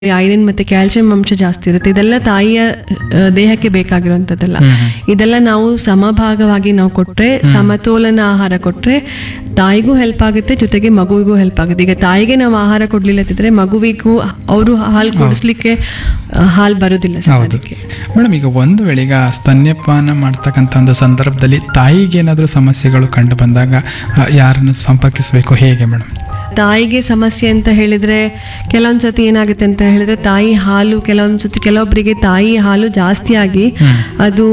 Iron ಮತ್ತೆ calcium ಅಂಶ ಜಾಸ್ತಿ ಇರುತ್ತೆ ಇದೆಲ್ಲ ತಾಯಿಯ ಆ, ದೇಹಕ್ಕೆ ಬೇಕಾಗಿರುವಂತದ್ದಲ್ಲ ಇದೆಲ್ಲ ನಾವು ಸಮಭಾಗವಾಗಿ ನಾವು ಕೊಟ್ರೆ ಸಮತೋಲನ ಆಹಾರ ಕೊಟ್ರೆ ತಾಯಿಗೂ ಹೆಲ್ಪ್ ಆಗುತ್ತೆ ಜೊತೆಗೆ ಮಗುವಿಗೂ ಹೆಲ್ಪ್ ಆಗುತ್ತೆ ಈಗ ತಾಯಿಗೆ ನಾವು ಆಹಾರ ಕೊಡ್ಲಿಲ್ಲದಿದ್ರೆ ಮಗುವಿಗೂ ಅವರು ಹಾಲು ಕುಡಿಸ್ಲಿಕ್ಕೆ ಆ, ಹಾಲು ಬರೋದಿಲ್ಲ ಸರ್ ಹೌದು ಅದಕ್ಕೆ ಮೇಡಮ್ ಈಗ ಒಂದು ವೇಳೆ ಈಗ ಸ್ತನ್ಯಪಾನ ಮಾಡ್ತಕ್ಕಂಥ ಒಂದು ಸಂದರ್ಭದಲ್ಲಿ ತಾಯಿಗೆ ಏನಾದರೂ ಸಮಸ್ಯೆಗಳು ಕಂಡು ಬಂದಾಗ ಆ, ಯಾರನ್ನು ಸಂಪರ್ಕಿಸಬೇಕು ಹೇಗೆ ಮೇಡಮ್ ತಾಯಿಗೆ ಸಮಸ್ಯೆ ಅಂತ ಹೇಳಿದ್ರೆ ಕೆಲವೊಂದ್ ಸತಿ ಏನಾಗುತ್ತೆ ಅಂತ ಹೇಳಿದ್ರೆ ತಾಯಿ ಹಾಲು ಕೆಲವೊಂದ್ ಸತಿ ಕೆಲವೊಬ್ಬರಿಗೆ ತಾಯಿ ಹಾಲು ಜಾಸ್ತಿ ಆಗಿ ಅದು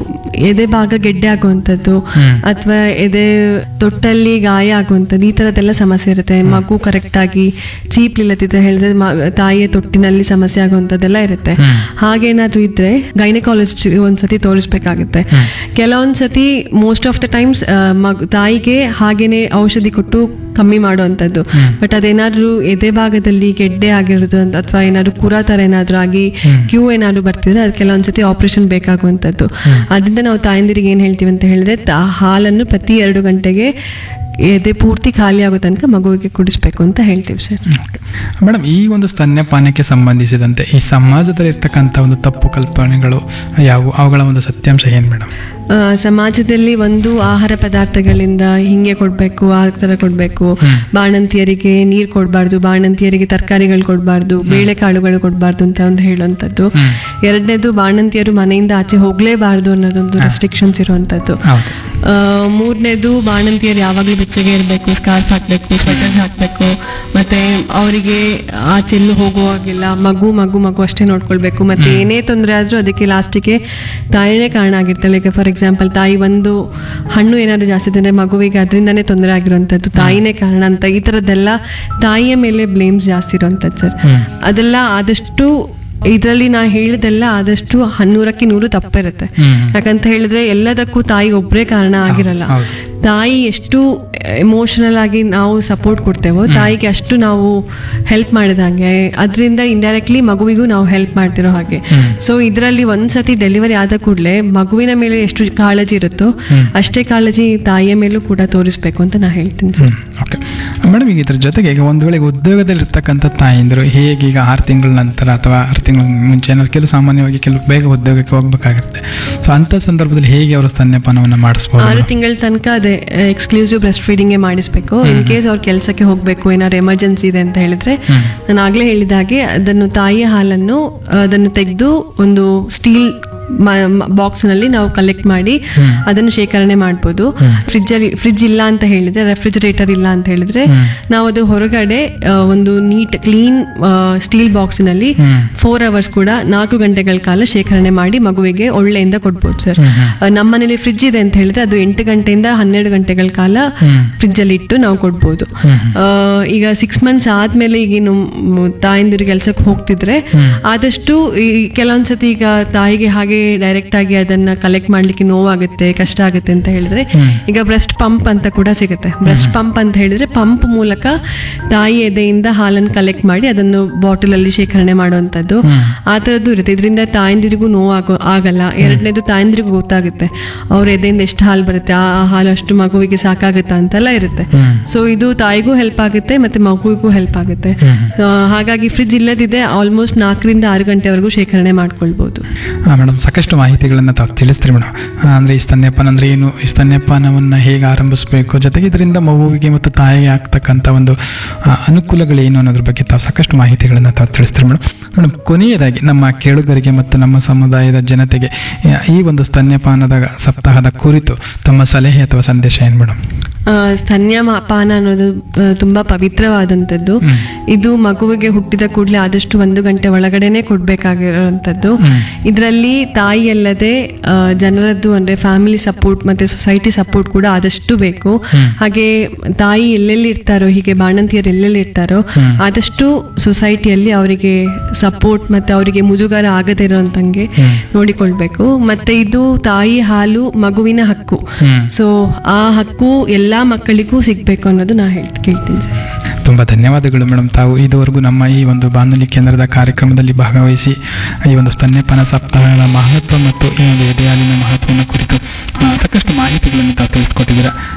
ಎದೆ ಭಾಗ ಗೆಡ್ಡೆ ಆಗುವಂಥದ್ದು ಅಥವಾ ಎದೆ ತೊಟ್ಟಲ್ಲಿ ಗಾಯ ಆಗುವಂಥದ್ದು ಈ ಥರದ್ದೆಲ್ಲ ಸಮಸ್ಯೆ ಇರುತ್ತೆ ಮಗು ಕರೆಕ್ಟಾಗಿ ಚೀಪ್ಲಿಲ್ಲದಿದ್ರೆ ಹೇಳಿದ್ರೆ ಮ- ತಾಯಿಯ ತೊಟ್ಟಿನಲ್ಲಿ ಸಮಸ್ಯೆ ಆಗುವಂಥದ್ದೆಲ್ಲ ಇರುತ್ತೆ ಹಾಗೇನಾದ್ರೂ ಇದ್ರೆ ಗೈನಕಾಲಜಿಸ್ಟ್ ಒಂದ್ಸತಿ ತೋರಿಸ್ಬೇಕಾಗುತ್ತೆ ಕೆಲವೊಂದ್ ಸತಿ ಮೋಸ್ಟ್ ಆಫ್ ದ ಟೈಮ್ಸ್ ಮಗು ತಾಯಿಗೆ ಹಾಗೇನೆ ಔಷಧಿ ಕೊಟ್ಟು ಕಮ್ಮಿ ಮಾಡುವಂಥದ್ದು ಬಟ್ ಅದೇನಾದ್ರೂ ಎದೆ ಭಾಗದಲ್ಲಿ ಗೆಡ್ಡೆ ಆಗಿರೋದು ಅಂತ ಅಥವಾ ಏನಾದ್ರು ಕುರ ಥರ ಏನಾದ್ರೂ ಆಗಿ ಕ್ಯೂ ಏನಾದ್ರು ಬರ್ತಿದ್ರೆ ಅದು ಕೆಲವೊಂದ್ಸತಿ ಆಪರೇಷನ್ ಬೇಕಾಗುವಂಥದ್ದು ಅದರಿಂದ ನಾವು ತಾಯಂದಿರಿಗೆ ಏನು ಹೇಳ್ತೀವಿ ಅಂತ ಹೇಳಿದ್ರೆ ತಾ- ಹಾಲನ್ನು ಪ್ರತಿ ಎರಡು ಗಂಟೆಗೆ ಎದೆ ಪೂರ್ತಿ ಖಾಲಿ ಆಗೋ ತನಕ ಮಗುವಿಗೆ ಕುಡಿಸ್ಬೇಕು ಅಂತ ಹೇಳ್ತೀವಿ ಸರ್ ಮೇಡಮ್ ಈ ಒಂದು ಸ್ತನ್ಯಪಾನಕ್ಕೆ ಸಂಬಂಧಿಸಿದಂತೆ ಈ ಸಮಾಜದಲ್ಲಿ ಇರ್ತಕ್ಕಂಥ ಒಂದು ತಪ್ಪು ಕಲ್ಪನೆಗಳು ಯಾವುವು ಅವುಗಳ ಒಂದು ಸತ್ಯಾಂಶ ಏನು ಮೇಡಮ್ ಆ, ಸಮಾಜದಲ್ಲಿ ಒಂದು ಆಹಾರ ಪದಾರ್ಥಗಳಿಂದ ಹಿಂಗೆ ಕೊಡಬೇಕು ಆ ಥರ ಕೊಡಬೇಕು ಬಾಣಂತಿಯರಿಗೆ ನೀರು ಕೊಡಬಾರ್ದು ಬಾಣಂತಿಯರಿಗೆ ತರಕಾರಿಗಳು ಕೊಡಬಾರ್ದು ಬೇಳೆಕಾಳುಗಳು ಕೊಡಬಾರ್ದು ಅಂತ ಒಂದು ಹೇಳುವಂಥದ್ದು ಎರಡನೇದು ಬಾಣಂತಿಯರು ಮನೆಯಿಂದ ಆಚೆ ಹೋಗಲೇಬಾರ್ದು ಅನ್ನೋದೊಂದು ರೆಸ್ಟ್ರಿಕ್ಷನ್ಸ್ ಇರುವಂಥದ್ದು ಹೌದು ಆ, ಮೂರನೇದು ಬಾಣಂತಿಯರು ಯಾವಾಗಲೂ ಬೆಚ್ಚಗೆ ಇರಬೇಕು ಸ್ಕಾರ್ಫ್ ಹಾಕಬೇಕು ಸ್ವೆಟರ್ ಹಾಕಬೇಕು ಮತ್ತೆ ಅವರಿಗೆ ಆಚೆಲ್ಲೂ ಹೋಗುವಾಗಿಲ್ಲ ಮಗು ಮಗು ಮಗು ಅಷ್ಟೇ ನೋಡ್ಕೊಳ್ಬೇಕು ಮತ್ತೆ ಏನೇ ತೊಂದರೆ ಆದರೂ ಅದಕ್ಕೆ ಲಾಸ್ಟಿಗೆ ತಾಯಿನೇ ಕಾರಣ ಆಗಿರ್ತಾಳೆ ಈಗ ಫಾರ್ ಎಕ್ಸಾಂಪಲ್ ತಾಯಿ ಒಂದು ಹಣ್ಣು ಏನಾದ್ರು ಜಾಸ್ತಿ ತಿಂದರೆ ಮಗುವಿಗೆ ಅದರಿಂದನೇ ತೊಂದರೆ ಆಗಿರುವಂಥದ್ದು ತಾಯಿನೇ ಕಾರಣ ಅಂತ ಈ ಥರದ್ದೆಲ್ಲ ತಾಯಿಯ ಮೇಲೆ ಬ್ಲೇಮ್ಸ್ ಜಾಸ್ತಿ ಇರುವಂಥದ್ದು ಸರ್ ಅದೆಲ್ಲ ಆದಷ್ಟು ಇದರಲ್ಲಿ ನಾ ಹೇಳಿದೆಲ್ಲ ಆದಷ್ಟು ಹನ್ನೂರಕ್ಕೆ ನೂರು ತಪ್ಪಿರುತ್ತೆ ಯಾಕಂತ ಹೇಳಿದ್ರೆ ಎಲ್ಲದಕ್ಕೂ ತಾಯಿ ಒಬ್ಬರೇ ಕಾರಣ ಆಗಿರಲ್ಲ ಹೌದು. ತಾಯಿ ಎಷ್ಟು ಎಮೋಷನಲ್ ಆಗಿ ನಾವು ಸಪೋರ್ಟ್ ಕೊಡ್ತೇವೋ ತಾಯಿಗೆ ಅಷ್ಟು ನಾವು ಹೆಲ್ಪ್ ಮಾಡಿದಂಗೆ ಅದರಿಂದ ಇಂಡೈರೆಕ್ಟ್ಲಿ ಮಗುವಿಗೂ ನಾವು ಹೆಲ್ಪ್ ಮಾಡ್ತಿರೋ ಹಾಗೆ ಸೊ ಇದರಲ್ಲಿ ಒಂದ್ಸತಿ ಡೆಲಿವರಿ ಆದ ಕೂಡಲೇ ಮಗುವಿನ ಮೇಲೆ ಎಷ್ಟು ಕಾಳಜಿ ಇರುತ್ತೋ ಅಷ್ಟೇ ಕಾಳಜಿ ತಾಯಿಯ ಮೇಲೂ ಕೂಡ ತೋರಿಸ್ಬೇಕು ಅಂತ ನಾ ಹೇಳ್ತೀನಿ ಸರ್ ಓಕೆ ಮೇಡಮ್ ಈಗ ಇದ್ರ ಜೊತೆಗೆ ಈಗ ಒಂದು ವೇಳೆ ಉದ್ಯೋಗದಲ್ಲಿ ಇರ್ತಕ್ಕಂಥ ತಾಯಂದಿರು ಹೇಗೆ ಈಗ ಆರು ತಿಂಗಳ ನಂತರ ಅಥವಾ ಆರು ತಿಂಗಳ ಮುಂಚೆ ಏನಾದ್ರು ಕೆಲವು ಸಾಮಾನ್ಯವಾಗಿ ಕೆಲವು ಬೇಗ ಉದ್ಯೋಗಕ್ಕೆ ಹೋಗ್ಬೇಕಾಗುತ್ತೆ ಸೊ ಅಂಥ ಸಂದರ್ಭದಲ್ಲಿ ಹೇಗೆ ಅವರು ಸ್ತನ್ಯಪಾನವನ್ನು ಮಾಡಿಸ್ಬೋದು ಆರು ತಿಂಗಳ ತನಕ ಅದೇ ಎಕ್ಸ್ಕ್ಲೂಸಿವ್ ಬ್ರೆಸ್ಟ್ ಫೀಡಿಂಗೇ ಮಾಡಿಸ್ಬೇಕು ಇನ್ ಕೇಸ್ ಅವ್ರ ಕೆಲಸಕ್ಕೆ ಹೋಗಬೇಕು ಏನಾದ್ರು ಎಮರ್ಜೆನ್ಸಿ ಇದೆ ಅಂತ ಹೇಳಿದ್ರೆ ನಾನು ಆಗಲೇ ಹೇಳಿದ ಹಾಗೆ ಅದನ್ನು ತಾಯಿಯ ಹಾಲನ್ನು ಅದನ್ನು ತೆಗೆದು ಒಂದು ಸ್ಟೀಲ್ ಬಾಕ್ಸ್ನಲ್ಲಿ ನಾವು ಕಲೆಕ್ಟ್ ಮಾಡಿ ಅದನ್ನು ಶೇಖರಣೆ ಮಾಡ್ಬೋದು ಫ್ರಿಜ್ ಫ್ರಿಜ್ ಇಲ್ಲ ಅಂತ ಹೇಳಿದ್ರೆ ರೆಫ್ರಿಜರೇಟರ್ ಇಲ್ಲ ಅಂತ ಹೇಳಿದ್ರೆ ನಾವು ಅದು ಹೊರಗಡೆ ಆ, ಒಂದು ನೀಟ್ ಕ್ಲೀನ್ ಸ್ಟೀಲ್ ಬಾಕ್ಸ್ನಲ್ಲಿ ಫೋರ್ ಅವರ್ಸ್ ಕೂಡ ನಾಲ್ಕು ಗಂಟೆಗಳ ಕಾಲ ಶೇಖರಣೆ ಮಾಡಿ ಮಗುವಿಗೆ ಒಳ್ಳೆಯಿಂದ ಕೊಡ್ಬೋದು ಸರ್ ನಮ್ಮ ಮನೇಲಿ ಫ್ರಿಜ್ ಇದೆ ಅಂತ ಹೇಳಿದ್ರೆ ಅದು ಎಂಟು ಗಂಟೆಯಿಂದ ಹನ್ನೆರಡು ಗಂಟೆಗಳ ಕಾಲ ಫ್ರಿಜ್ ಅಲ್ಲಿ ಇಟ್ಟು ನಾವು ಕೊಡ್ಬೋದು ಆ, ಈಗ ಸಿಕ್ಸ್ ಮಂತ್ಸ್ ಆದ್ಮೇಲೆ ಈಗೇನು ಮ್, ತಾಯಂದಿರು ಕೆಲ್ಸಕ್ಕೆ ಹೋಗ್ತಿದ್ರೆ ಆದಷ್ಟು ಈ ಕೆಲವೊಂದ್ಸತಿ ಈಗ ತಾಯಿಗೆ ಹಾಗೆ ಡೈರೆಕ್ಟ್ ಆಗಿ ಅದನ್ನ ಕಲೆಕ್ಟ್ ಮಾಡ್ಲಿಕ್ಕೆ ನೋವಾಗುತ್ತೆ ಕಷ್ಟ ಆಗುತ್ತೆ ಅಂತ ಹೇಳಿದ್ರೆ ಈಗ ಬ್ರೆಸ್ಟ್ ಪಂಪ್ ಅಂತ ಕೂಡ ಸಿಗುತ್ತೆ ಬ್ರೆಸ್ಟ್ ಪಂಪ್ ಅಂತ ಹೇಳಿದ್ರೆ ಪಂಪ್ ಮೂಲಕ ತಾಯಿ ಎದೆಯಿಂದ ಹಾಲನ್ನು ಕಲೆಕ್ಟ್ ಮಾಡಿ ಅದನ್ನು ಬಾಟಲ್ ಅಲ್ಲಿ ಶೇಖರಣೆ ಮಾಡುವಂಥದ್ದು ಆ ಥರದ್ದು ಇರುತ್ತೆ ಇದರಿಂದ ತಾಯಂದಿರಿಗೂ ನೋವು ಆಗೋ ಆಗಲ್ಲ ಎರಡನೇದು ತಾಯಂದಿರಿಗೂ ಗೊತ್ತಾಗುತ್ತೆ ಅವ್ರ ಎದೆಯಿಂದ ಎಷ್ಟು ಹಾಲು ಬರುತ್ತೆ ಆ ಆ ಹಾಲು ಅಷ್ಟು ಮಗುವಿಗೆ ಸಾಕಾಗುತ್ತಾ ಅಂತೆಲ್ಲ ಇರುತ್ತೆ ಸೊ ಇದು ತಾಯಿಗೂ ಹೆಲ್ಪ್ ಆಗುತ್ತೆ ಮತ್ತೆ ಮಗುವಿಗೂ ಹೆಲ್ಪ್ ಆಗುತ್ತೆ ಆ, ಹಾಗಾಗಿ ಫ್ರಿಜ್ ಇಲ್ಲದಿದೆ ಆಲ್ಮೋಸ್ಟ್ ನಾಲ್ಕರಿಂದ ಆರು ಗಂಟೆವರೆಗೂ ಶೇಖರಣೆ ಮಾಡ್ಕೊಳ್ಬೋದು ಮೇಡಮ್ ಸಾಕಷ್ಟು ಮಾಹಿತಿಗಳನ್ನು ತಾವು ತಿಳಿಸ್ತೀರಿ ಮೇಡಮ್ ಅಂದರೆ ಈ ಸ್ತನ್ಯಪಾನ ಅಂದರೆ ಏನು ಈ ಸ್ತನ್ಯಪಾನವನ್ನು ಹೇಗೆ ಆರಂಭಿಸಬೇಕು ಜೊತೆಗೆ ಇದರಿಂದ ಮಗುವಿಗೆ ಮತ್ತು ತಾಯಿಗೆ ಆಗ್ತಕ್ಕಂಥ ಒಂದು ಆ, ಅನುಕೂಲಗಳೇನು ಅನ್ನೋದ್ರ ಬಗ್ಗೆ ತಾವು ಸಾಕಷ್ಟು ಮಾಹಿತಿಗಳನ್ನು ತಾವು ತಿಳಿಸ್ತೀರಿ ಮೇಡಮ್ ಮೇಡಮ್ ಕೊನೆಯದಾಗಿ ನಮ್ಮ ಕೇಳುಗರಿಗೆ ಮತ್ತು ನಮ್ಮ ಸಮುದಾಯದ ಜನತೆಗೆ ಆ, ಈ ಒಂದು ಸ್ತನ್ಯಪಾನದ ಸಪ್ತಾಹದ ಕುರಿತು ತಮ್ಮ ಸಲಹೆ ಅಥವಾ ಸಂದೇಶ ಏನು ಮೇಡಮ್ ಆ, ಸ್ತನ್ಯಪಾನ ಅನ್ನೋದು ಆ, ತುಂಬಾ ಪವಿತ್ರವಾದಂಥದ್ದು ಇದು ಮಗುವಿಗೆ ಹುಟ್ಟಿದ ಕೂಡಲೇ ಆದಷ್ಟು ಒಂದು ಗಂಟೆ ಒಳಗಡೆನೆ ಕೊಡ್ಬೇಕಾಗಿರುವಂಥದ್ದು ಇದರಲ್ಲಿ ತಾಯಿ ಅಲ್ಲದೆ ಆ, ಜನರದ್ದು ಅಂದ್ರೆ ಫ್ಯಾಮಿಲಿ ಸಪೋರ್ಟ್ ಮತ್ತೆ ಸೊಸೈಟಿ ಸಪೋರ್ಟ್ ಕೂಡ ಆದಷ್ಟು ಬೇಕು ಹಾಗೆ ತಾಯಿ ಎಲ್ಲೆಲ್ಲಿ ಇರ್ತಾರೋ ಹೀಗೆ ಬಾಣಂತಿಯರು ಎಲ್ಲೆಲ್ಲಿ ಇರ್ತಾರೋ ಆದಷ್ಟು ಸೊಸೈಟಿಯಲ್ಲಿ ಅವರಿಗೆ ಸಪೋರ್ಟ್ ಮತ್ತೆ ಅವರಿಗೆ ಮುಜುಗರ ಆಗದೇ ಇರೋಂತಂಗೆ ನೋಡಿಕೊಳ್ಬೇಕು ಮತ್ತೆ ಇದು ತಾಯಿ ಹಾಲು ಮಗುವಿನ ಹಕ್ಕು ಸೊ ಆ ಹಕ್ಕು ಎಲ್ಲಾ ಮಕ್ಕಳಿಗೂ ಸಿಗ್ಬೇಕು ಅನ್ನೋದು ನಾ ಹೇಳ್ ಕೇಳ್ತೀನಿ ಸರ್ ತುಂಬ ಧನ್ಯವಾದಗಳು ಮೇಡಮ್ ತಾವು ಇದುವರೆಗೂ ನಮ್ಮ ಈ ಒಂದು ಬಾನುಲಿ ಕೇಂದ್ರದ ಕಾರ್ಯಕ್ರಮದಲ್ಲಿ ಭಾಗವಹಿಸಿ ಈ ಒಂದು ಸ್ತನ್ಯಪಾನ ಸಪ್ತಾಹದ ಮಹತ್ವ ಮತ್ತು ಈ ಒಂದು ಎದೆಹಾಲಿನ ಮಹತ್ವವನ್ನು ಕುರಿತು ಆ, ಸಾಕಷ್ಟು ಮಾಹಿತಿಗಳನ್ನು ತಾವು ತಿಳಿಸ್ಕೊಟ್ಟಿದ್ದೀರಾ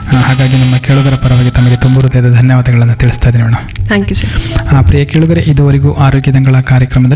ಆ, ಹಾಗಾಗಿ ನಮ್ಮ ಕೇಳುಗರ ಪರವಾಗಿ ತಮಗೆ ತುಂಬ ಹೃದಯದ ಧನ್ಯವಾದಗಳನ್ನು ತಿಳಿಸ್ತಾ ಇದ್ದೀನಿ ಮೇಡಮ್ ಥ್ಯಾಂಕ್ ಯು ಸರ್ ಆ, ಪ್ರಿಯ ಕೇಳುಗರೆ ಇದುವರೆಗೂ ಆರೋಗ್ಯ ದಂಗಳ ಕಾರ್ಯಕ್ರಮದಲ್ಲಿ